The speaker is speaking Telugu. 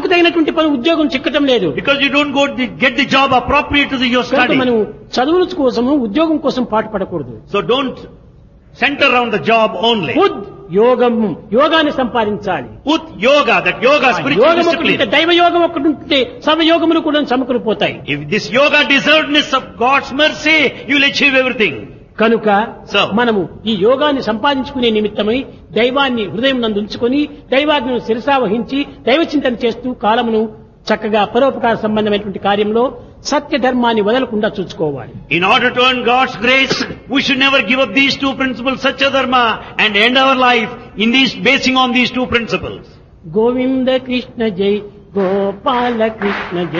చదువుకు తగినటువంటి పని ఉద్యోగం చిక్కటం లేదు Because you don't go the, get the job appropriate to the, your కనుక study. మనం చదువుల కోసము ఉద్యోగం కోసం పాటు పడకూడదు So don't center around the job only. ఉద్ యోగం యోగాన్ని సంపాదించాలి Ut yoga, that yoga, spiritual యోగం ఒకటి ఉంటే discipline. దైవ యోగం ఒకటి ఉంటే సర్వయోగములు కూడా సమకూలిపోతాయి If this yoga deservedness of God's mercy, you'll achieve everything. కనుక So. మనము ఈ యోగాన్ని సంపాదించుకునే నిమిత్తమై దైవాన్ని హృదయం నందు ఉంచుకొని దైవాజ్ఞను శిరసావహించి దైవ చింతన చేస్తూ కాలమును చక్కగా పరోపకార సంబంధమైనటువంటి కార్యంలో సత్య ధర్మాన్ని వదలకుండా చూసుకోవాలి In order to earn God's grace, we should never give up these two principles, Satya Dharma, and end our life in these, basing on these two principles. Govinda Krishna జై గోపాల కృష్ణ జై